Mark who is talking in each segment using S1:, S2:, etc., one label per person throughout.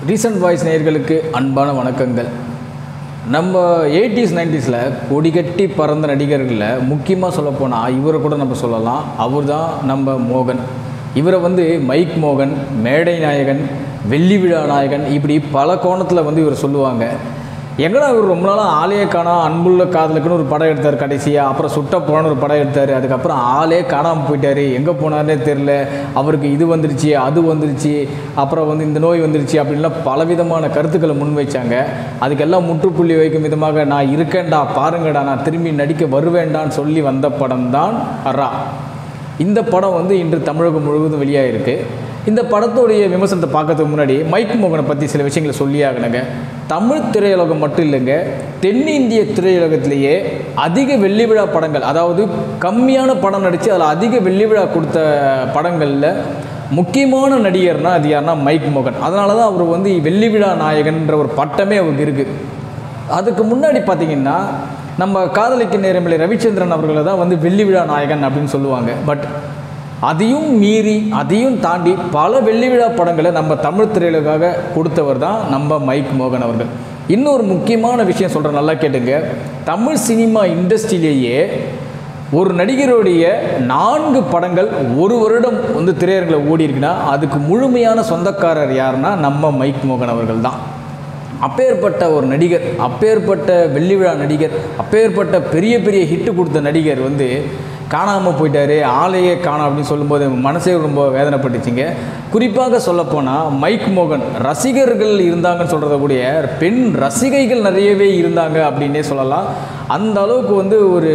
S1: Recent voice நேயர்களுக்கு அன்பான வணக்கங்கள் நம்ம எயிட்டிஸ் நைன்டிஸில் கொடிகட்டி பறந்த நடிகர்களில் முக்கியமாக சொல்லப்போனால் இவரை கூட நம்ம சொல்லலாம் அவர் தான் நம்ம மோகன் இவரை வந்து மைக் மோகன் மேடை நாயகன் வெள்ளி விழா நாயகன் இப்படி பல கோணத்தில் வந்து இவர் சொல்லுவாங்க எங்கடா இவர் ரொம்ப நாளாக ஆளே காணா அன்புள்ள காதலுக்குன்னு ஒரு படம் எடுத்தார் கடைசியாக அப்புறம் சுட்ட போன ஒரு படம் எடுத்தார் அதுக்கப்புறம் ஆளே காணாமல் போயிட்டார் எங்கே போனார்னே தெரில அவருக்கு இது வந்துருச்சு அது வந்துருச்சு அப்புறம் வந்து இந்த நோய் வந்துருச்சு அப்படின்லாம் பலவிதமான கருத்துக்களை முன் வச்சாங்க அதுக்கெல்லாம் முற்றுப்புள்ளி வைக்கும் விதமாக நான் இருக்கேன்டா பாருங்கடா நான் திரும்பி நடிக்க வருவேண்டான்னு சொல்லி வந்த படம் தான் அரா இந்த படம் வந்து இன்று தமிழகம் முழுவதும் வெளியாகிருக்கு இந்த படத்துடைய விமர்சனத்தை பார்க்கறதுக்கு முன்னாடி மைக் மோகனை பற்றி சில விஷயங்களை சொல்லியாகணுங்க தமிழ் திரையுலகம் மட்டும் இல்லைங்க தென்னிந்திய திரையுலகத்திலேயே அதிக வெள்ளி விழா படங்கள் அதாவது கம்மியான படம் நடித்து அதில் அதிக வெள்ளி விழா கொடுத்த படங்களில் முக்கியமான நடிகர்னா அது யாருன்னா மைக் மோகன் அதனால தான் அவர் வந்து வெள்ளி விழா நாயகன்ற ஒரு பட்டமே அவருக்கு இருக்குது அதுக்கு முன்னாடி பார்த்தீங்கன்னா நம்ம காதலிக்க நேரமில்லை ரவிச்சந்திரன் அவர்களை தான் வந்து வெள்ளி விழா நாயகன் அப்படின்னு சொல்லுவாங்க பட் அதையும் மீறி அதையும் தாண்டி பல வெள்ளி விழா படங்களை நம்ம தமிழ் திரையுலகாக கொடுத்தவர் தான் நம்ம மைக் மோகன் அவர்கள் இன்னொரு முக்கியமான விஷயம் சொல்கிறேன் நல்லா கேட்டுங்க தமிழ் சினிமா இண்டஸ்ட்ரியிலேயே ஒரு நடிகருடைய நான்கு படங்கள் ஒரு வருடம் வந்து திரையரங்கில் ஓடி இருக்குன்னா அதுக்கு முழுமையான சொந்தக்காரர் யாருன்னா நம்ம மைக் மோகன் அவர்கள் தான் அப்பேற்பட்ட ஒரு நடிகர் அப்பேற்பட்ட வெள்ளி விழா நடிகர் அப்பேற்பட்ட பெரிய பெரிய ஹிட்டு கொடுத்த நடிகர் வந்து காணாமல் போயிட்டாரு ஆளையே காணோம் அப்படின்னு சொல்லும்போது மனசே ரொம்ப வேதனைப்பட்டுச்சுங்க குறிப்பாக சொல்லப்போனால் மைக் மோகன் ரசிகர்கள் இருந்தாங்கன்னு சொல்கிறத கூடிய பெண் ரசிகைகள் நிறையவே இருந்தாங்க அப்படின்னே சொல்லலாம் அந்த அளவுக்கு வந்து ஒரு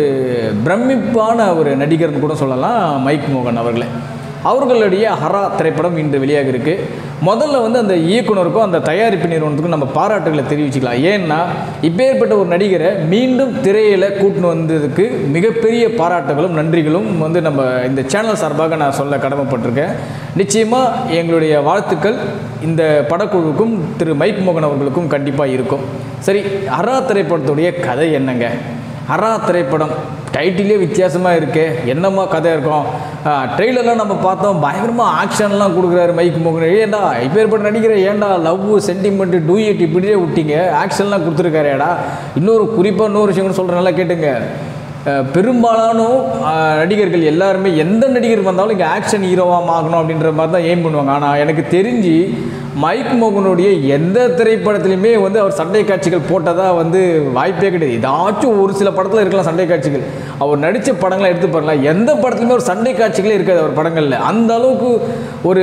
S1: பிரமிப்பான ஒரு நடிகர்னு கூட சொல்லலாம் மைக் மோகன் அவர்களே அவர்களுடைய ஹரா திரைப்படம் இன்று வெளியாக இருக்கு முதல்ல வந்து அந்த இயக்குனருக்கும் அந்த தயாரிப்பு நிறுவனத்துக்கும் நம்ம பாராட்டுகளை தெரிவிச்சுக்கலாம் ஏன்னா இப்பேற்பட்ட ஒரு நடிகரை மீண்டும் திரையில் கூட்டின்னு வந்ததுக்கு மிகப்பெரிய பாராட்டுகளும் நன்றிகளும் வந்து நம்ம இந்த சேனல் சார்பாக நான் சொல்ல கடமைப்பட்டிருக்கேன் நிச்சயமாக எங்களுடைய வாழ்த்துக்கள் இந்த படக்குழுவுக்கும் திரு மைக் மோகன் அவர்களுக்கும் கண்டிப்பாக இருக்கும் சரி ஹரா திரைப்படத்துடைய கதை என்னங்க ஹரா திரைப்படம் டைட்டிலே வித்தியாசமாக இருக்கே என்னம்மா கதை இருக்கும் ட்ரெய்லர்லாம் நம்ம பார்த்தோம் பயங்கரமாக ஆக்ஷன்லாம் கொடுக்குறாரு மைக் மோகன் ஏன்டா இப்பேற்பட்ட நடிக்கிற ஏன்டா லவ் சென்டிமெண்ட் டூயட் இப்படியே விட்டீங்க ஆக்ஷன்லாம் கொடுத்துருக்காரேடா இன்னொரு குறிப்பாக இன்னொரு விஷயம் கூட சொல்கிறேன் நல்லா கேட்டுங்க அஹ் பெரும்பாலான அஹ், நடிகர்கள் எல்லாருமே எந்த நடிகர் வந்தாலும் இங்கே ஆக்ஷன் ஹீரோவாக ஆகணும் அப்படின்ற மாதிரி தான் எய்ம் பண்ணுவாங்க ஆனால் எனக்கு தெரிஞ்சு மைக் மோகனுடைய எந்த திரைப்படத்துலையுமே வந்து அவர் சண்டை காட்சிகள் போட்டதாக வந்து வாய்ப்பே கிடையாது ஏதாச்சும் ஒரு சில படத்தில் இருக்கலாம் சண்டை காட்சிகள் அவர் நடித்த படங்களை எடுத்து பாருங்களேன் எந்த படத்துலையுமே ஒரு சண்டை காட்சிகளே இருக்காது அவர் படங்களில் அந்த அளவுக்கு ஒரு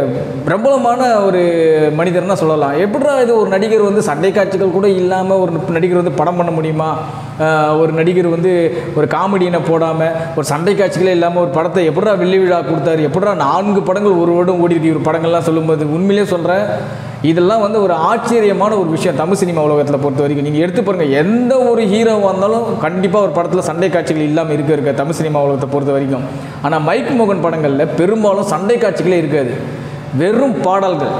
S1: பிரபலமான ஒரு மனிதர்னா சொல்லலாம் எப்படிடா இது ஒரு நடிகர் வந்து சண்டை காட்சிகள் கூட இல்லாமல் ஒரு நடிகர் வந்து படம் பண்ண முடியுமா ஆஹ் ஒரு நடிகர் வந்து ஒரு காமெடியினை போடாமல் ஒரு சண்டை காட்சிகளே இல்லாமல் ஒரு படத்தை எப்படிடா வெள்ளி விழா கொடுத்தாரு எப்படிடா நான்கு படங்கள் ஒரு வருடம் ஓடி இருக்கு இவர் படங்கள்லாம் சொல்லும்போது உண்மையிலேயே சொல்கிறேன் இதெல்லாம் வந்து ஒரு ஆச்சரியமான ஒரு விஷயம் தமிழ் சினிமா உலகத்தில் பொறுத்த வரைக்கும் நீங்கள் எடுத்து பாருங்கள் எந்த ஒரு ஹீரோ வந்தாலும் கண்டிப்பாக ஒரு படத்தில் சண்டை காட்சிகள் இல்லாமல் இருக்க இருக்க தமிழ் சினிமா உலகத்தை பொறுத்த வரைக்கும் ஆனால் மைக் மோகன் படங்களில் பெரும்பாலும் சண்டை காட்சிகளே இருக்காது வெறும் பாடல்கள்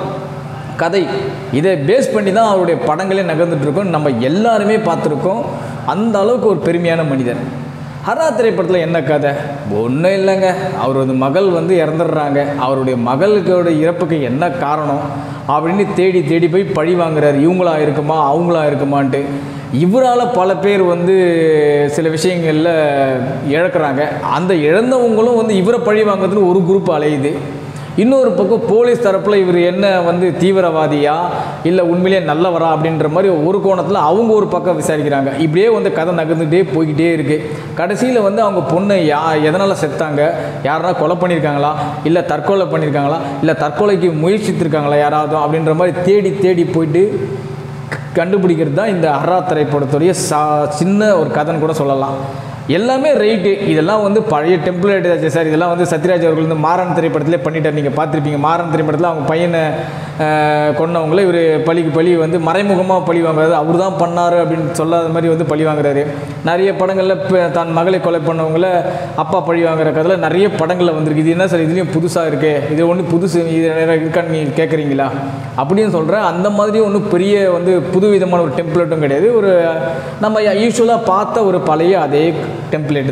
S1: கதை இதை பேஸ் பண்ணி தான் அவருடைய படங்களே நகர்ந்துட்டு இருக்கோம் நம்ம எல்லாருமே பார்த்துருக்கோம் அந்த அளவுக்கு ஒரு பெருமையான மனிதர் ஹரா திரைப்படத்தில் என்ன கதை ஒன்றும் இல்லைங்க அவரது மகள் வந்து இறந்துடுறாங்க அவருடைய மகளுக்கோட இறப்புக்கு என்ன காரணம் அப்படின்னு தேடி தேடி போய் பழி வாங்குறாரு இவங்களா இருக்குமா அவங்களா இருக்குமான்ட்டு இவரால் பல பேர் வந்து சில விஷயங்களில் இழக்கிறாங்க அந்த இழந்தவங்களும் வந்து இவரை பழி வாங்குறதுன்னு ஒரு குரூப் அலையுது இன்னொரு பக்கம் போலீஸ் தரப்பில் இவர் என்ன வந்து தீவிரவாதியா இல்லை உண்மையிலேயே நல்லவரா அப்படின்ற மாதிரி ஒரு கோணத்தில் அவங்க ஒரு பக்கம் விசாரிக்கிறாங்க இப்படியே வந்து கதை நகர்ந்துகிட்டே போய்கிட்டே இருக்குது கடைசியில் வந்து அவங்க பொண்ணு யா எதனால் செத்தாங்க யாரா கொலை பண்ணியிருக்காங்களா இல்லை தற்கொலை பண்ணியிருக்காங்களா இல்லை தற்கொலைக்கு முயற்சித்திருக்காங்களா யாராவது அப்படின்ற மாதிரி தேடி தேடி போயிட்டு கண்டுபிடிக்கிறது தான் இந்த ஹர்ரா திரைப்படத்துடைய சா சின்ன ஒரு கதைன்னு கூட சொல்லலாம் எல்லாமே ரைட்டு இதெல்லாம் வந்து பழைய டெம்ப்ளேட் சார் இதெல்லாம் வந்து சத்யராஜ் அவர்கள் வந்து மாறன் திரைப்படத்திலே பண்ணிட்டார் நீங்கள் பார்த்துருப்பீங்க மாறன் திரைப்படத்தில் அவங்க பையனை அஹ், கொன்னவங்கள இவர் பழிக்கு பழி வந்து மறைமுகமாக பழி வாங்குறாரு அவர் தான் பண்ணார் அப்படின்னு சொல்லாத மாதிரி வந்து பழி வாங்குறாரு நிறைய படங்களில் இப்போ தன் மகளை கொலை பண்ணவங்கள அப்பா பழி வாங்குற கதையில் நிறைய படங்களில் வந்திருக்கு இது என்ன சார் இதுலேயும் புதுசாக இருக்கு இது ஒன்று புதுசு இது இருக்கான்னு நீங்கள் கேட்குறீங்களா அப்படின்னு சொல்கிறேன் அந்த மாதிரி ஒன்றும் பெரிய வந்து புது விதமான ஒரு டெம்ப்ளேட்டும் கிடையாது ஒரு நம்ம யூஸ்வலாக பார்த்த ஒரு பழைய அதே டெம்ப்ளேட் தான்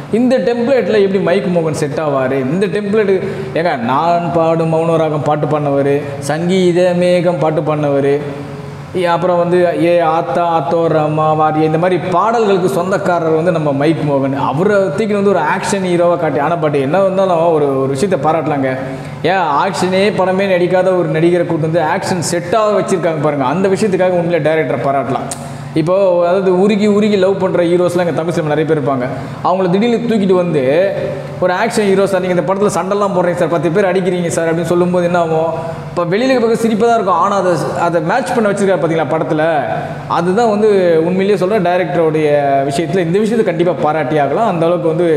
S1: இந்த டெம்ப்ளேட்டில் எப்படி மைக் மோகன் செட் ஆவார் இந்த டெம்ப்ளேட் ஏங்க நான் பாடும் மௌனராகம் பாட்டு பண்ணவர் சங்கீத மேகம் பாட்டு பண்ணவர் அப்புறம் வந்து ஏ ஆத்தா ஆத்தோ ரமா வாரிய இந்த மாதிரி பாடல்களுக்கு சொந்தக்காரர் வந்து நம்ம மைக் மோகன் அவரை தூக்கி வந்து ஒரு ஆக்ஷன் ஹீரோவாக காட்டி ஆனால் பட் என்ன வந்தாலும் ஒரு ஒரு விஷயத்தை பாராட்டலாங்க ஏன் ஆக்ஷனே படமே நடிக்காத ஒரு நடிகரை கூட்டு வந்து ஆக்ஷன் செட்டாக வச்சுருக்காங்க பாருங்கள் அந்த விஷயத்துக்காக உண்மையிலே டைரக்டரை பாராட்டலாம் இப்போ அதாவது உருகி உருகி லவ் பண்ணுற ஹீரோஸ்லாம் எங்கள் தமிழ் சினிமா நிறைய பேர் இருப்பாங்க அவங்கள திடீர்னு தூக்கிட்டு வந்து ஒரு ஆக்ஷன் ஹீரோ சார் நீங்கள் இந்த படத்தில் சண்டைலாம் போடுறீங்க சார் பத்து பேர் அடிக்கிறீங்க சார் அப்படின்னு சொல்லும்போது என்ன ஆகும் இப்போ வெளியில் பக்கம் சிரிப்பாக தான் இருக்கும் ஆனால் அதை அதை மேட்ச் பண்ண வச்சிருக்காரு பார்த்தீங்களா படத்தில் அதுதான் வந்து உண்மையிலேயே சொல்கிறேன் டைரக்டருடைய விஷயத்தில் இந்த விஷயத்தை கண்டிப்பாக பாராட்டி ஆகலாம் அந்த அளவுக்கு வந்து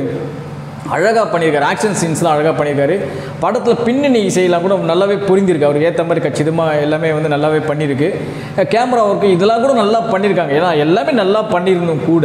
S1: அழகாக பண்ணியிருக்காரு ஆக்ஷன் சீன்ஸ்லாம் அழகாக பண்ணியிருக்காரு படத்தில் பின்னணி இசையெல்லாம் கூட நல்லாவே புரிந்திருக்கு அவருக்கு ஏற்ற மாதிரி கச்சிதமாக எல்லாமே வந்து நல்லாவே பண்ணியிருக்கு கேமரா ஒர்க்கு இதெல்லாம் கூட நல்லா பண்ணியிருக்காங்க ஏன்னா எல்லாமே நல்லா பண்ணியிருந்தும் கூட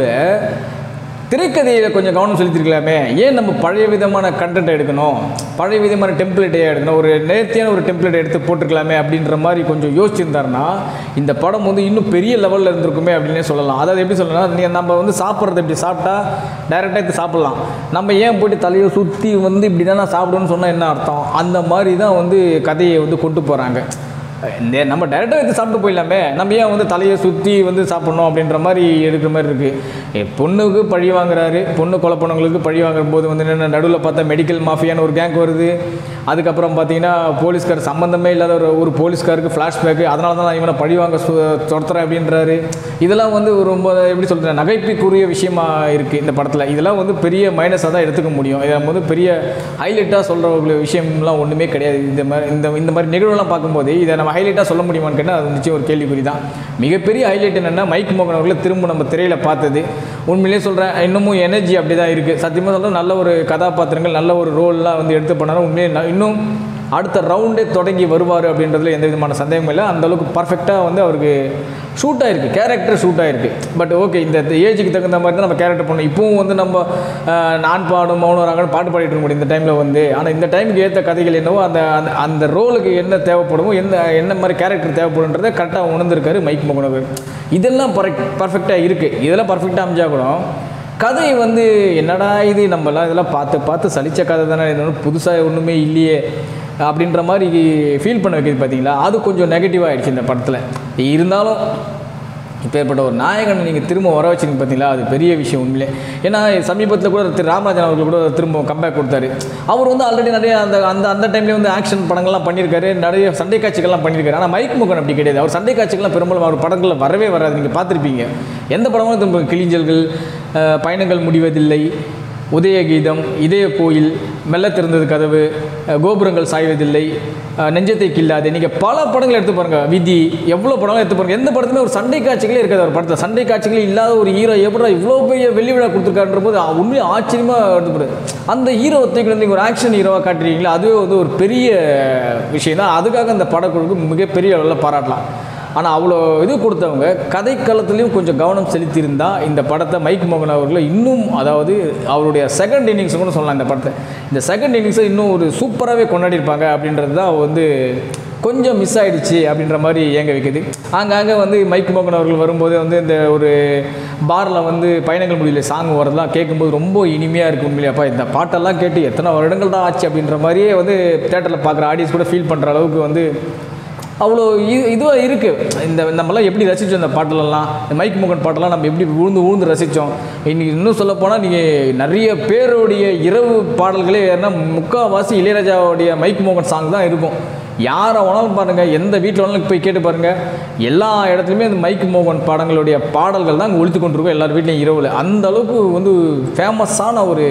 S1: திரைக்கதையில் கொஞ்சம் கவனம் செலுத்திருக்கலாமே ஏன் நம்ம பழைய விதமான கண்டென்ட் எடுக்கணும் பழைய விதமான டெம்ப்ளேட்டே எடுக்கணும் ஒரு நேர்த்தியான ஒரு டெம்ப்ளேட் எடுத்து போட்டிருக்கலாமே அப்படின்ற மாதிரி கொஞ்சம் யோசிச்சிருந்தாருன்னா இந்த படம் வந்து இன்னும் பெரிய லெவலில் இருந்திருக்குமே அப்படின்னே சொல்லலாம் அதாவது எப்படி சொல்லலாம் நீங்கள் நம்ம வந்து சாப்பிட்றது இப்படி சாப்பிட்டா டைரெக்டாக எடுத்து சாப்பிட்லாம் நம்ம ஏன் போயிட்டு தலையை சுற்றி வந்து இப்படி தான் நான் சாப்பிடணும்னு சொன்னால் என்ன அர்த்தம் அந்த மாதிரி தான் வந்து கதையை வந்து கொண்டு போகிறாங்க இந்த நம்ம டேரெக்டாக எடுத்து சாப்பிட்டு போயிடலாமே நம்ம ஏன் வந்து தலையை சுற்றி வந்து சாப்பிட்ணும் அப்படின்ற மாதிரி எடுக்கிற மாதிரி இருக்குது பொண்ணுக்கு பழி வாங்குறாரு பொண்ணு கொலை பண்ணவங்களுக்கு பழி வாங்குற போது வந்து என்ன நடுவில் பார்த்தா மெடிக்கல் மாஃபியான்னு ஒரு கேங் வருது அதுக்கப்புறம் பார்த்தீங்கன்னா போலீஸ்கார் சம்மந்தமே இல்லாத ஒரு ஒரு போலீஸ்காருக்கு ஃப்ளாஷ்பேக்கு அதனால தான் நான் இவனை பழி வாங்க சு- துரத்துறேன் அப்படின்றாரு இதெல்லாம் வந்து ஒரு ரொம்ப எப்படி சொல்கிறேன் நகைப்புக்குரிய விஷயமா இருக்குது இந்த படத்தில் இதெல்லாம் வந்து பெரிய மைனஸாக தான் எடுத்துக்க முடியும் இதை நம்ம வந்து பெரிய ஹைலைட்டாக சொல்கிற விஷயம்லாம் ஒன்றுமே கிடையாது இந்த மாதிரி இந்த இந்த மாதிரி நிகழ்வுலாம் பார்க்கும்போது இதை நம்ம ஹைலைட்டாக சொல்ல முடியுமான்னு கேட்டால் அது நிச்சயம் ஒரு கேள்விக்குறி தான் மிகப்பெரிய ஹைலைட் என்னென்னா மைக் மோகன் அவர்களை திரும்ப நம்ம திரையில் பார்த்தது உண்மையிலேயே சொல்கிறேன் இன்னமும் எனர்ஜி அப்படி தான் இருக்குது சத்தியமாக சொல்கிறேன் நல்ல ஒரு கதாபாத்திரங்கள் நல்ல ஒரு ரோல்லாம் வந்து எடுத்து பண்ணாலும் உண்மையிலே ந- இன்னும் அடுத்த ரவுண்டே தொடங்கி வருவார் அப்படின்றதுல எந்த விதமான சந்தேகமும் இல்லை அந்த அளவுக்கு பர்ஃபெக்டாக வந்து அவருக்கு ஷூட் ஆயிருக்கு கேரக்டர் ஷூட் ஆயிருக்கு பட் ஓகே இந்த ஏஜுக்கு தகுந்த மாதிரி தான் நம்ம கேரக்டர் பண்ணணும் இப்பவும் வந்து நம்ம ஆஹ், நான் பாடும் மௌனம் ராங்கன்னு பாட்டு பாடிட்டு இருக்க முடியும் இந்த டைமில் வந்து ஆனால் இந்த டைமுக்கு ஏற்ற கதைகள் என்னவோ அந்த அந்த அந்த ரோலுக்கு என்ன தேவைப்படுமோ என்ன என்ன மாதிரி கேரக்டர் தேவைப்படுன்றதை கரெக்டாக உணர்ந்திருக்காரு மைக் மோகன் அவர்கள். இதெல்லாம் பர்ஃபெக்டாக இருக்குது இதெல்லாம் பர்ஃபெக்டாக அமைஞ்சா கூட கதை வந்து என்னடா இது நம்மலாம் இதெல்லாம் பார்த்து பார்த்து சலிச்ச கதை தானே இது ஒன்றும் புதுசாக ஒன்றுமே இல்லையே அப்படின்ற மாதிரி ஃபீல் பண்ண வைக்கிது பார்த்தீங்களா அது கொஞ்சம் நெகட்டிவாக ஆயிடுச்சு இந்த படத்தில் இருந்தாலும் இப்பேற்பட்ட ஒரு நாயகனை நீங்கள் திரும்ப வர வச்சிங்க பார்த்தீங்களா அது பெரிய விஷயம் உண்மையிலே ஏன்னா சமீபத்தில் கூட திரு ராமராஜன் அவர்கள் கூட திரும்ப கம்பேக் கொடுத்தாரு அவர் வந்து ஆல்ரெடி நிறைய அந்த அந்த அந்த டைம்லேயே வந்து ஆக்ஷன் படங்கள்லாம் பண்ணியிருக்காரு நிறைய சண்டை காட்சிகள்லாம் பண்ணியிருக்காரு ஆனால் மைக் முகன் அப்படி கிடையாது அவர் சண்டை காட்சிகள்லாம் பெரும்பாலும் அவர் படங்களில் வரவே வராது நீங்கள் பார்த்துருப்பீங்க எந்த படமும் திரும்ப கிளிஞ்சல்கள் அஹ், பயணங்கள் முடிவதில்லை உதயகீதம் இதய கோயில் மெல்ல திறந்தது கதவு அஹ், கோபுரங்கள் சாய்வதில்லை அஹ், நெஞ்சத்தை கில்லாது நீங்கள் பல படங்கள் எடுத்து பாருங்க விதி எவ்வளோ படங்களும் எடுத்து பாருங்க எந்த படத்துலையும் ஒரு சண்டை காட்சிகளே இருக்காது ஒரு படத்தில் சண்டை காட்சிகளே இல்லாத ஒரு ஹீரோ எப்படி இவ்வளோ பெரிய வெள்ளி விழா கொடுத்துருக்காருன்ற போது உண்மையாக ஆச்சரியமாக எடுத்து அந்த ஹீரோ தூக்கி வந்து நீங்கள் ஒரு ஆக்ஷன் ஹீரோவாக காட்டுறீங்களா அதுவே வந்து ஒரு பெரிய விஷயம் தான் அதுக்காக அந்த படக்குழுக்கு மிகப்பெரிய அளவில் பாராட்டலாம் ஆனால் அவ்வளோ இது கொடுத்தவங்க கதைக்களத்துலேயும் கொஞ்சம் கவனம் செலுத்தியிருந்தா இந்த படத்தை மைக் மோகன் அவர்களை இன்னும் அதாவது அவருடைய செகண்ட் இன்னிங்ஸ் கூட சொல்லலாம் இந்த படத்தை இந்த செகண்ட் இன்னிங்ஸை இன்னும் ஒரு சூப்பராகவே கொண்டாடிருப்பாங்க அப்படின்றது தான் வந்து கொஞ்சம் மிஸ் ஆயிடுச்சு அப்படின்ற மாதிரி ஏங்க வைக்குது ஆங்காங்கே வந்து மைக் மோகன் அவர்கள் வரும்போது வந்து இந்த ஒரு பாரில் வந்து பயணங்கள் முடியல சாங் வரதெல்லாம் கேட்கும்போது ரொம்ப இனிமையாக இருக்கும் உண்மையிலேப்பா இந்த பாட்டெல்லாம் கேட்டு எத்தனை வருடங்கள் தான் ஆச்சு அப்படின்ற மாதிரியே வந்து தேட்டரில் பார்க்குற ஆடியன்ஸ் கூட ஃபீல் பண்ணுற அளவுக்கு வந்து அவ்வளோ இது இதுவாக இருக்குது இந்த நம்மலாம் எப்படி ரசித்தோம் இந்த பாட்டலெல்லாம் இந்த மைக் முகன் பாட்டெல்லாம் நம்ம எப்படி உழுந்து உழுந்து ரசித்தோம் இன்னைக்கு இன்னும் சொல்லப் போனால் நீங்கள் நிறைய பேருடைய இரவு பாடல்களே ஏன்னா முக்கால்வாசி இளையராஜாவுடைய மைக் மோகன் சாங் தான் இருக்கும் யாரை வேணாலும் பாருங்கள் எந்த வீட்டில் வேணாலும் போய் கேட்டு பாருங்கள் எல்லா இடத்துலையுமே இந்த மைக் மோகன் பாடங்களுடைய பாடல்கள் தான் அங்கே ஒழித்து கொண்டிருக்கும் எல்லார் வீட்லையும் இரவில் அந்த அளவுக்கு வந்து ஃபேமஸான ஒரு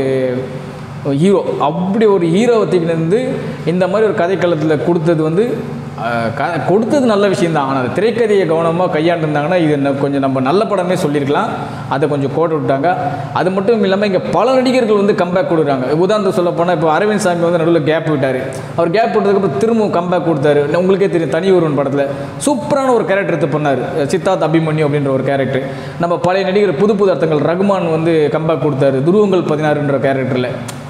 S1: ஹீரோ அப்படி ஒரு ஹீரோவை தூக்கிட்டு இந்த மாதிரி ஒரு கதைக்களத்தில் கொடுத்தது வந்து அஹ், க கொடுத்தது நல்ல விஷயம்தான் ஆனால் அந்த திரைக்கதையை கவனமாக கையாண்டிருந்தாங்கன்னா இது என்ன கொஞ்சம் நம்ம நல்ல படமே சொல்லியிருக்கலாம் அதை கொஞ்சம் கோட்டை விட்டாங்க அது மட்டும் இல்லாமல் இங்கே பல நடிகர்கள் வந்து கம்பேக் கொடுக்குறாங்க உதாரணத்துக்கு சொல்ல போனால் இப்போ அரவிந்த் சாமி வந்து நடுவில் கேப் விட்டார் அவர் கேப் விட்டதுக்கப்புறம் திரும்பவும் கம்பேக் கொடுத்தாரு உங்களுக்கே தெரியும் தனி ஒருவன் படத்தில் சூப்பரான ஒரு கேரக்டர் எடுத்து பண்ணார் சித்தார்த் அபிமன்யு அப்படின்ற ஒரு கேரக்டர் நம்ம பழைய நடிகர் புது புது அர்த்தங்கள் ரகுமான் வந்து கம்பேக் கொடுத்தாரு துருவங்கள் பதினாறுன்ற கேரக்டரில்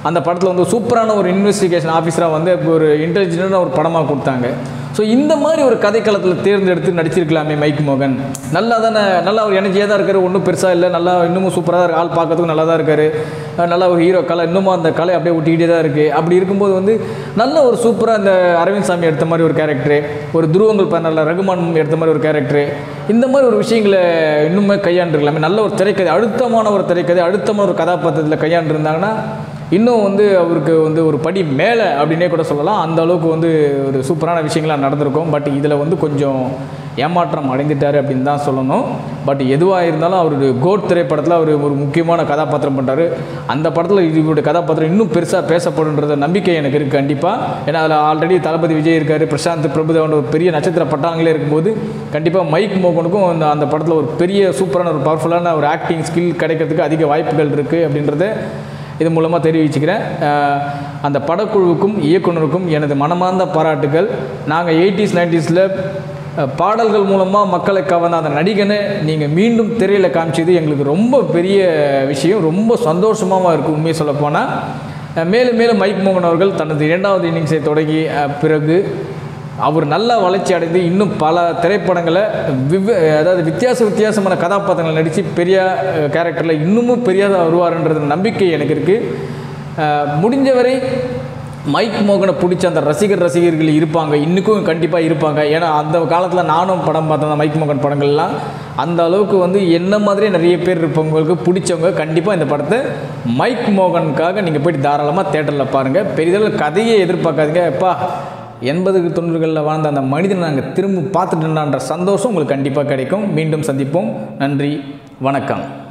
S1: அந்த படத்தில் வந்து சூப்பரான ஒரு இன்வெஸ்டிகேஷன் ஆஃபீஸராக வந்து ஒரு இன்டெலிஜென்ட்டான ஒரு படமாக கொடுத்தாங்க ஸோ இந்த மாதிரி ஒரு கதைக்களத்தில் தேர்ந்தெடுத்து நடிச்சிருக்கலாமே மைக் மோகன் நல்லா தானே நல்லா ஒரு எனர்ஜியாக தான் இருக்காரு ஒன்றும் பெருசாக இல்லை நல்லா இன்னமும் சூப்பராக தான் இருக்கு ஆள் பார்க்கறதுக்கு நல்லா தான் இருக்காரு அஹ் நல்லா ஒரு ஹீரோ கலை இன்னமும் அந்த கலை அப்படியே ஒட்டிக்கிட்டே தான் இருக்குது அப்படி இருக்கும்போது வந்து நல்ல ஒரு சூப்பராக அந்த அரவிந்த் சாமி எடுத்த மாதிரி ஒரு கேரக்டரு ஒரு துருவங்கள் பேனலில் ரகுமான் எடுத்த மாதிரி ஒரு கேரக்டரு இந்த மாதிரி ஒரு விஷயங்களை இன்னுமே கையாண்டுருக்கலாமே நல்ல ஒரு திரைக்கதை அழுத்தமான ஒரு திரைக்கதை அழுத்தமான ஒரு கதாபாத்திரத்தில் கையாண்டுருந்தாங்கன்னா இன்னும் வந்து அவருக்கு வந்து ஒரு படி மேலே அப்படின்னே கூட சொல்லலாம் அந்த அளவுக்கு வந்து ஒரு சூப்பரான விஷயங்கள்லாம் நடந்திருக்கும் பட் இதில் வந்து கொஞ்சம் ஏமாற்றம் அடைந்துட்டார் அப்படின்னு தான் சொல்லணும் பட் எதுவாக இருந்தாலும் அவருடைய கோட் திரைப்படத்தில் அவர் ஒரு முக்கியமான கதாபாத்திரம் பண்ணுறாரு அந்த படத்தில் இவருடைய கதாபாத்திரம் இன்னும் பெருசாக பேசப்படுன்ற நம்பிக்கை எனக்கு இருக்குது கண்டிப்பாக ஏன்னா அதில் ஆல்ரெடி தளபதி விஜய் இருக்கார் பிரசாந்த் பிரபுதேவன் ஒரு பெரிய நட்சத்திர பட்டாங்களே இருக்கும்போது கண்டிப்பாக மைக் மோகனுக்கும் அந்த அந்த படத்தில் ஒரு பெரிய சூப்பரான ஒரு பவர்ஃபுல்லான ஒரு ஆக்டிங் ஸ்கில் கிடைக்கிறதுக்கு அதிக வாய்ப்புகள் இருக்குது அப்படின்றத இது மூலமாக தெரிவிச்சுக்கிறேன் அஹ் அந்த படக்குழுவுக்கும் இயக்குனருக்கும் எனது மனமார்ந்த பாராட்டுகள் நாங்கள் எயிட்டிஸ் நைன்டிஸில் பாடல்கள் மூலமாக மக்களை கவர்ந்த அந்த நடிகனை நீங்கள் மீண்டும் திரையில் காமிச்சது எங்களுக்கு ரொம்ப பெரிய விஷயம் ரொம்ப சந்தோஷமாக இருக்குது உண்மையை சொல்லப்போனால் அஹ் மேலும் மேலும் மைக் மோகன் அவர்கள் தனது இரண்டாவது இன்னிங்ஸை தொடங்கி அஹ், பிறகு அவர் நல்லா வளர்ச்சி அடைந்து இன்னும் பல திரைப்படங்களை விவ அதாவது வித்தியாச வித்தியாசமான கதாபாத்திரங்களை நடித்து பெரிய கேரக்டரில் இன்னமும் பெரியாதாக வருவார்ன்றது நம்பிக்கை எனக்கு இருக்குது முடிஞ்சவரை மைக் மோகனை பிடிச்ச அந்த ரசிகர் ரசிகர்கள் இருப்பாங்க இன்றைக்கும் கண்டிப்பாக இருப்பாங்க ஏன்னா அந்த காலத்தில் நானும் படம் பார்த்தேன் அந்த மைக் மோகன் படங்கள்லாம் அந்த அளவுக்கு வந்து என்ன மாதிரியே நிறைய பேர் இருப்பவங்களுக்கு பிடிச்சவங்க கண்டிப்பாக இந்த படத்தை மைக் மோகனுக்காக நீங்கள் போயிட்டு தாராளமாக தேட்டரில் பாருங்கள் பெரிதளவு கதையை எதிர்பார்க்காதீங்க எப்பா எண்பதுக்கு தொண்ணூறுகளில் வாழ்ந்த அந்த மனிதனை நாங்கள் திரும்ப பார்த்துட்டோன்ற சந்தோஷம் உங்களுக்கு கண்டிப்பாக கிடைக்கும் மீண்டும் சந்திப்போம் நன்றி வணக்கம்